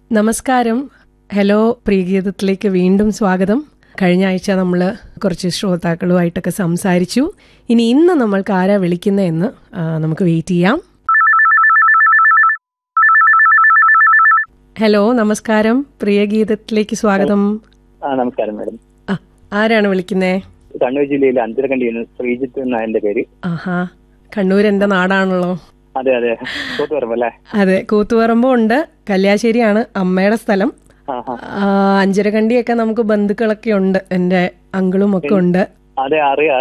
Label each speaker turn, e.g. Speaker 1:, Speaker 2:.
Speaker 1: നമസ്കാരം ഹലോ പ്രിയഗീതത്തിലേക്ക് വീണ്ടും സ്വാഗതം കഴിഞ്ഞ ആഴ്ച നമ്മൾ കുറച്ച് ശ്രോതാക്കളുമായിട്ടൊക്കെ സംസാരിച്ചു ഇനി ഇന്ന് നമ്മൾക്ക് ആരാ വിളിക്കുന്നതെന്ന് ആ, നമുക്ക് വെയിറ്റ് ചെയ്യാം ഹലോ നമസ്കാരം പ്രിയഗീതത്തിലേക്ക് സ്വാഗതം
Speaker 2: ആ നമസ്കാരം മാഡം
Speaker 1: ആ ആരാണ് വിളിക്കുന്നേ
Speaker 2: കണ്ണൂർ ജില്ലയിലെ അഞ്ചരക്കണ്ടിയിൽ നിന്ന് ശ്രീജിത്ത് എന്നാ എന്റെ പേര്
Speaker 1: ആഹാ കണ്ണൂർ എൻ്റെ നാടാണല്ലോ
Speaker 2: അതെ അതെ കൂത്തുപറമ്പ് അല്ലേ
Speaker 1: അതെ കൂത്തുപറമ്പും ഉണ്ട് കല്യാശ്ശേരിയാണ് അമ്മയുടെ സ്ഥലം
Speaker 2: ആ ആ.
Speaker 1: ആ, അഞ്ചരക്കണ്ടിയൊക്കെ നമുക്ക് ബന്ധുക്കളൊക്കെ ഉണ്ട് എൻ്റെ അങ്കിളും ഒക്കെ ഉണ്ട്
Speaker 2: അതെ അറിയാം